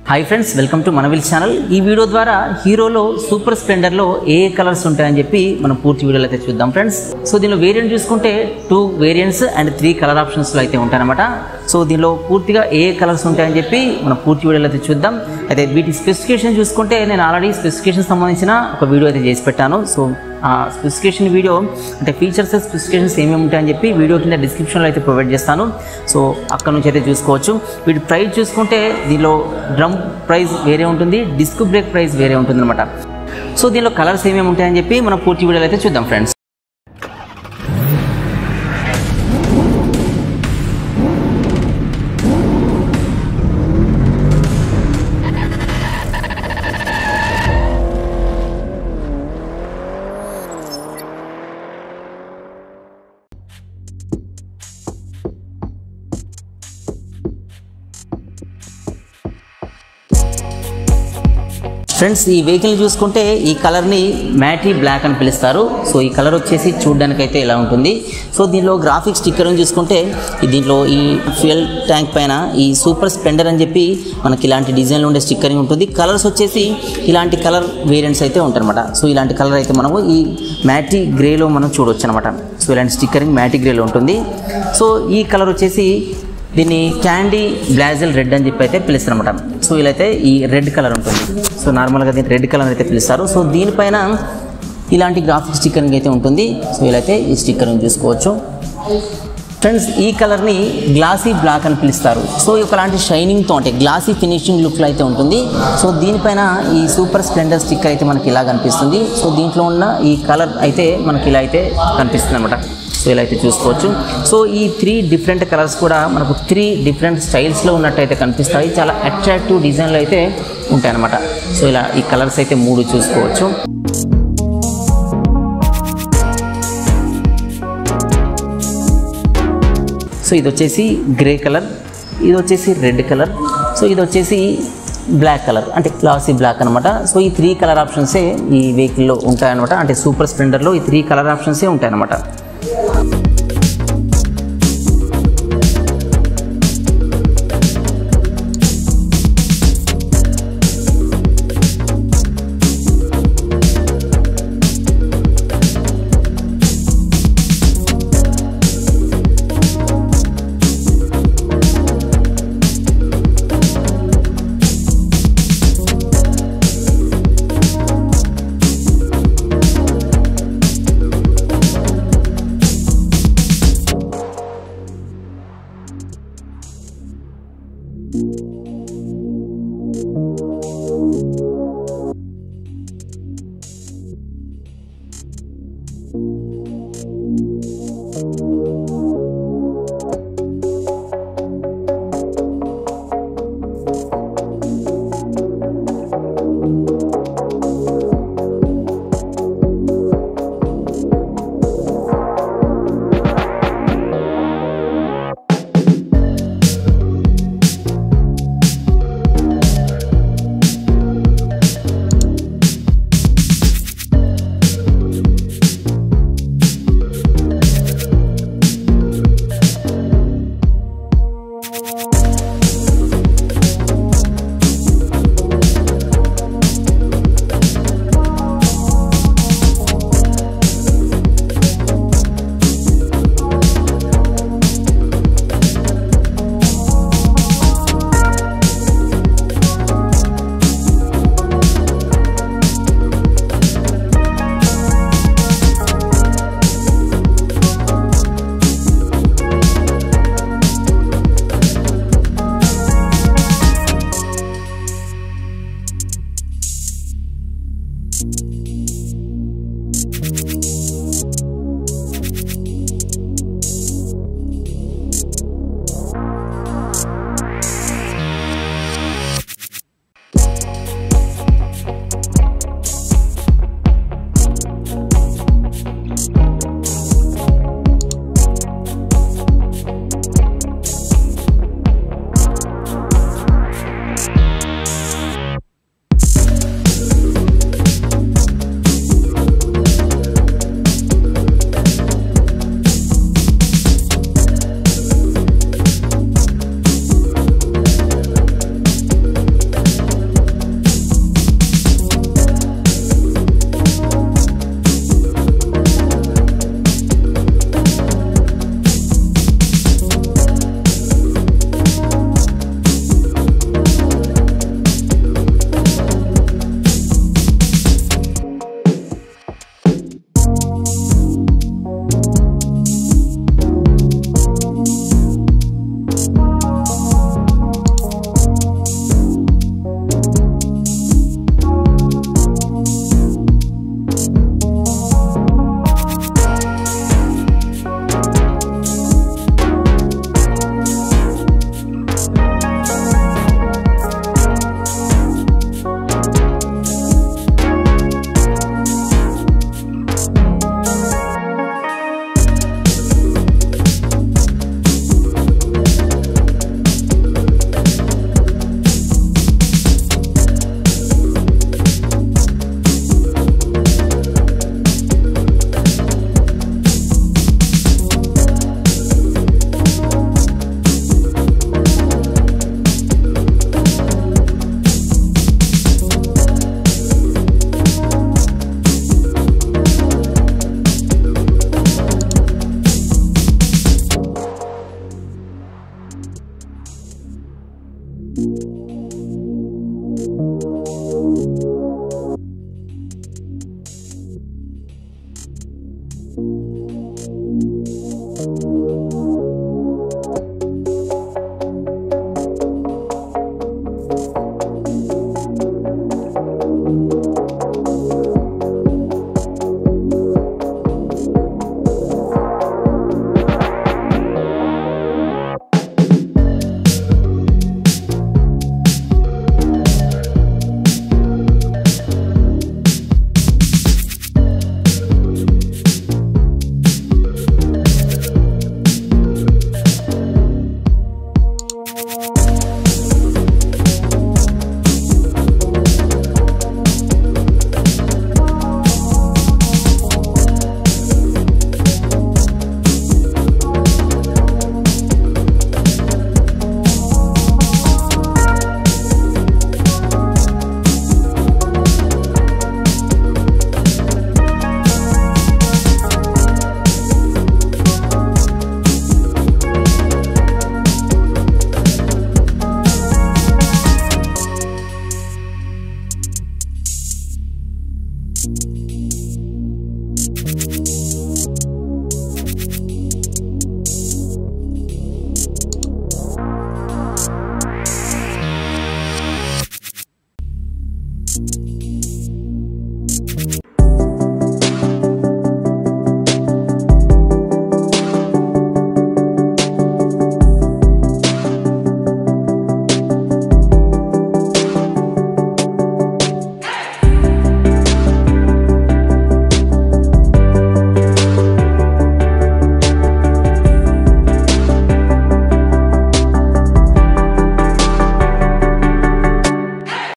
hi friends welcome to మనవిల్ channel ఈ video ద్వారా హీరోలో సూపర్ స్ప్లెండర్లో ఏ కలర్స్ ఉంటాయని చెప్పి మనం పూర్తి వీడియోలో అయితే చూద్దాం ఫ్రెండ్స్ సో దీనిలో వేరియంట్ చూసుకుంటే two variants and three colour ఆప్షన్స్లో అయితే ఉంటాయన్నమాట సో దీనిలో పూర్తిగా ఏ కలర్స్ ఉంటాయని చెప్పి మనం పూర్తి వీడియోలో అయితే చూద్దాం అయితే వీటి స్పెసిఫికేషన్ చూసుకుంటే నేను ఆల్రెడీ స్పెసిఫికేషన్ సంబంధించిన ఒక వీడియో అయితే చేసి పెట్టాను సో ఆ స్పెసిఫికేషన్ వీడియో అంటే ఫీచర్స్ స్పెసిఫికేషన్స్ ఏమేమి ఉంటాయని చెప్పి వీడియో కింద డిస్క్రిప్షన్లో అయితే ప్రొవైడ్ చేస్తాను సో అక్కడ నుంచి అయితే చూసుకోవచ్చు వీటి ప్రైస్ చూసుకుంటే దీనిలో డ్రమ్ ప్రైస్ వేరే ఉంటుంది డిస్క్ బ్రేక్ ప్రైస్ వేరే ఉంటుంది అనమాట సో దీనిలో కలర్స్ ఏమేమి ఉంటాయని చెప్పి మనం పూర్తి వీడియోలో అయితే చూద్దాం ఫ్రెండ్స్ ఫ్రెండ్స్ ఈ వెహికల్ చూసుకుంటే ఈ కలర్ని మ్యాటీ బ్లాక్ అని పిలుస్తారు సో ఈ కలర్ వచ్చేసి చూడడానికి అయితే ఇలా ఉంటుంది సో దీనిలో గ్రాఫిక్ స్టిక్కర్ చూసుకుంటే ఈ దీంట్లో ఈ ఫ్యూయల్ ట్యాంక్ పైన ఈ సూపర్ స్ప్లెండర్ అని చెప్పి మనకి ఇలాంటి డిజైన్లో ఉండే స్టిక్కరింగ్ ఉంటుంది కలర్స్ వచ్చేసి ఇలాంటి కలర్ వేరియంట్స్ అయితే ఉంటాయన్నమాట సో ఇలాంటి కలర్ అయితే మనము ఈ మ్యాటీ గ్రేలో మనం చూడవచ్చు అనమాట సో ఇలాంటి స్టిక్కరింగ్ మ్యాటీ గ్రేలో ఉంటుంది సో ఈ కలర్ వచ్చేసి దీన్ని క్యాండీ బ్లాజల్ రెడ్ అని చెప్పి అయితే పిలుస్తారు అనమాట సో ఇలా అయితే ఈ రెడ్ కలర్ ఉంటుంది సో నార్మల్గా దీన్ని రెడ్ కలర్ అయితే పిలుస్తారు సో దీనిపైన ఇలాంటి గ్రాఫిక్ స్టిక్కరింగ్ అయితే ఉంటుంది సో ఇలా అయితే ఈ స్టిక్కరింగ్ చూసుకోవచ్చు ఫ్రెండ్స్ ఈ కలర్ని గ్లాసీ బ్లాక్ అని పిలుస్తారు సో ఒకలాంటి షైనింగ్తో అంటే గ్లాసీ ఫినిషింగ్ లుక్లో అయితే ఉంటుంది సో దీనిపైన ఈ సూపర్ స్ప్లెండర్ స్టిక్కర్ అయితే మనకి ఇలా కనిపిస్తుంది సో దీంట్లో ఉన్న ఈ కలర్ అయితే మనకి ఇలా అయితే కనిపిస్తుంది అనమాట సో ఇలా అయితే చూసుకోవచ్చు సో ఈ త్రీ డిఫరెంట్ కలర్స్ కూడా మనకు త్రీ డిఫరెంట్ స్టైల్స్లో ఉన్నట్టయితే కనిపిస్తాయి చాలా అట్రాక్టివ్ డిజైన్లో అయితే ఉంటాయన్నమాట సో ఇలా ఈ కలర్స్ అయితే మూడు చూసుకోవచ్చు సో ఇది వచ్చేసి గ్రే కలర్ ఇది వచ్చేసి రెడ్ కలర్ సో ఇది వచ్చేసి బ్లాక్ కలర్ అంటే క్లాసీ బ్లాక్ అనమాట సో ఈ త్రీ కలర్ ఆప్షన్సే ఈ వెహికల్లో ఉంటాయన్నమాట అంటే సూపర్ స్ప్లెండర్లో ఈ త్రీ కలర్ ఆప్షన్సే ఉంటాయన్నమాట